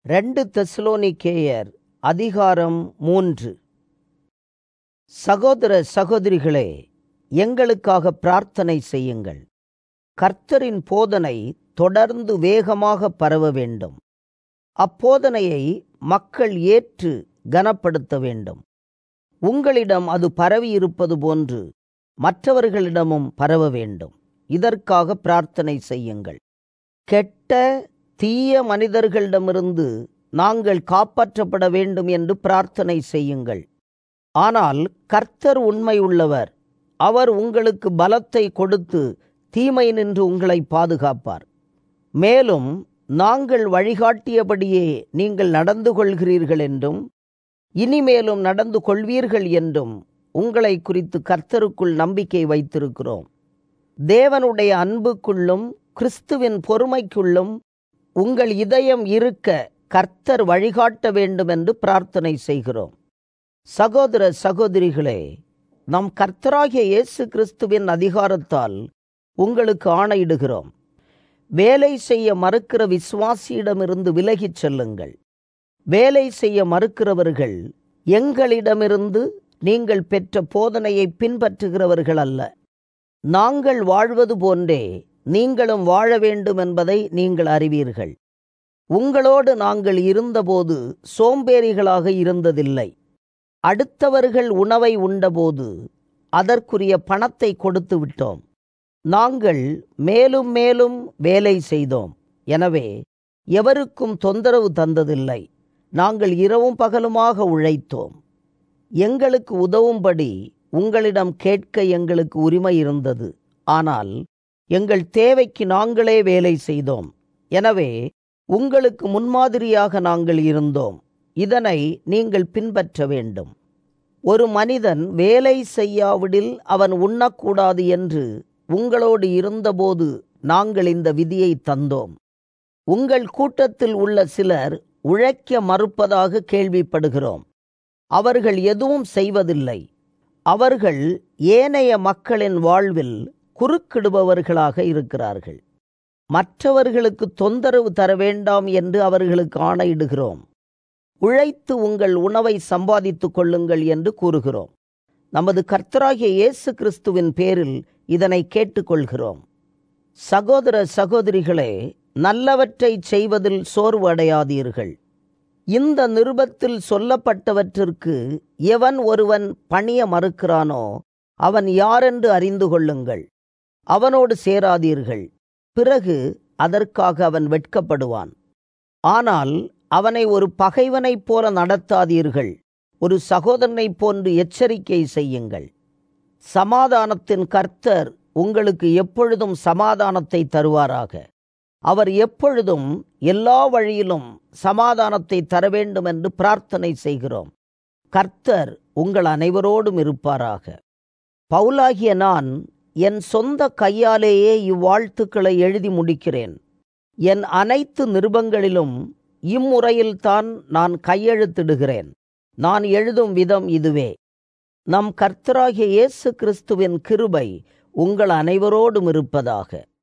ரெண்டு தெசலோனிக்கேயர் அதிகாரம் மூன்று சகோதர சகோதரிகளே எங்களுக்காக பிரார்த்தனை செய்யுங்கள் கர்த்தரின் போதனை தொடர்ந்து வேகமாக பரவ வேண்டும் அப்போதனையை மக்கள் ஏற்று கனப்படுத்த வேண்டும் உங்களிடம் அது பரவி இருப்பது போன்று மற்றவர்களிடமும் பரவ வேண்டும் இதற்காக பிரார்த்தனை செய்யுங்கள் கெட்ட தீய மனிதர்களிடமிருந்து நாங்கள் காப்பாற்றப்பட வேண்டும் என்று பிரார்த்தனை செய்யுங்கள் ஆனால் கர்த்தர் உண்மையுள்ளவர் அவர் உங்களுக்கு பலத்தை கொடுத்து தீமை நின்று உங்களை பாதுகாப்பார் மேலும் நாங்கள் வழிகாட்டியபடியே நீங்கள் நடந்து கொள்கிறீர்கள் என்றும் இனிமேலும் நடந்து கொள்வீர்கள் என்றும் உங்களை குறித்து கர்த்தருக்குள் நம்பிக்கை வைத்திருக்கிறோம் தேவனுடைய அன்புக்குள்ளும் கிறிஸ்துவின் பொறுமைக்குள்ளும் உங்கள் இதயம் இருக்க கர்த்தர் வழிகாட்ட வேண்டும் என்று பிரார்த்தனை செய்கிறோம் சகோதர சகோதரிகளே நம் கர்த்தராகிய இயேசு கிறிஸ்துவின் அதிகாரத்தால் உங்களுக்கு ஆணையிடுகிறோம் வேலை செய்ய மறுக்கிற விசுவாசியிடமிருந்து விலகிச் செல்லுங்கள் வேலை செய்ய மறுக்கிறவர்கள் எங்களிடமிருந்து நீங்கள் பெற்ற போதனையை பின்பற்றுகிறவர்கள் அல்ல நாங்கள் வாழ்வது போன்றே நீங்களும் வாழ வேண்டும் என்பதை நீங்கள் அறிவீர்கள் உங்களோடு நாங்கள் இருந்தபோது சோம்பேறிகளாக இருந்ததில்லை அடுத்தவர்கள் உணவை உண்டபோது அதற்குரிய பணத்தை கொடுத்து விட்டோம் நாங்கள் மேலும் மேலும் வேலை செய்தோம் எனவே எவருக்கும் தொந்தரவு தந்ததில்லை நாங்கள் இரவும் பகலுமாக உழைத்தோம் எங்களுக்கு உதவும்படி உங்களிடம் கேட்க எங்களுக்கு உரிமை இருந்தது ஆனால் எங்கள் தேவைக்கு நாங்களே வேலை செய்தோம் எனவே உங்களுக்கு முன்மாதிரியாக நாங்கள் இருந்தோம் இதனை நீங்கள் பின்பற்ற வேண்டும் ஒரு மனிதன் வேலை செய்யாவிடில் அவன் உண்ணக்கூடாது என்று உங்களோடு இருந்தபோது நாங்கள் இந்த விதியை தந்தோம் உங்கள் கூட்டத்தில் உள்ள சிலர் உழைக்க மறுப்பதாக கேள்விப்படுகிறோம் அவர்கள் எதுவும் செய்வதில்லை அவர்கள் ஏனைய மக்களின் வாழ்வில் குறுக்கிடுபவர்களாக இருக்கிறார்கள் மற்றவர்களுக்கு தொந்தரவு தர வேண்டாம் என்று அவர்களுக்கு ஆணையிடுகிறோம் உழைத்து உங்கள் உணவை சம்பாதித்துக் கொள்ளுங்கள் என்று கூறுகிறோம் நமது கர்த்தராகிய இயேசு கிறிஸ்துவின் பேரில் இதனை கேட்டுக்கொள்கிறோம் சகோதர சகோதரிகளே நல்லவற்றை செய்வதில் சோர்வு அடையாதீர்கள் இந்த நிருபத்தில் சொல்லப்பட்டவற்றிற்கு எவன் ஒருவன் பணிய மறுக்கிறானோ அவன் யாரென்று அறிந்து கொள்ளுங்கள் அவனோடு சேராதீர்கள் பிறகு அதற்காக அவன் வெட்கப்படுவான் ஆனால் அவனை ஒரு பகைவனைப் போல நடத்தாதீர்கள் ஒரு சகோதரனைப் போன்று எச்சரிக்கை செய்யுங்கள் சமாதானத்தின் கர்த்தர் உங்களுக்கு எப்பொழுதும் சமாதானத்தை தருவாராக அவர் எப்பொழுதும் எல்லா வழியிலும் சமாதானத்தை தர வேண்டும் என்று பிரார்த்தனை செய்கிறோம் கர்த்தர் உங்கள் அனைவரோடும் இருப்பாராக பவுலாகிய நான் என் சொந்த கையாலேயே இவ்வாழ்த்துக்களை எழுதி முடிக்கிறேன் என் அனைத்து நிருபங்களிலும் இம்முறையில்தான் நான் கையெழுத்திடுகிறேன் நான் எழுதும் விதம் இதுவே நம் கர்த்தராகிய இயேசு கிறிஸ்துவின் கிருபை உங்கள் அனைவரோடும் இருப்பதாக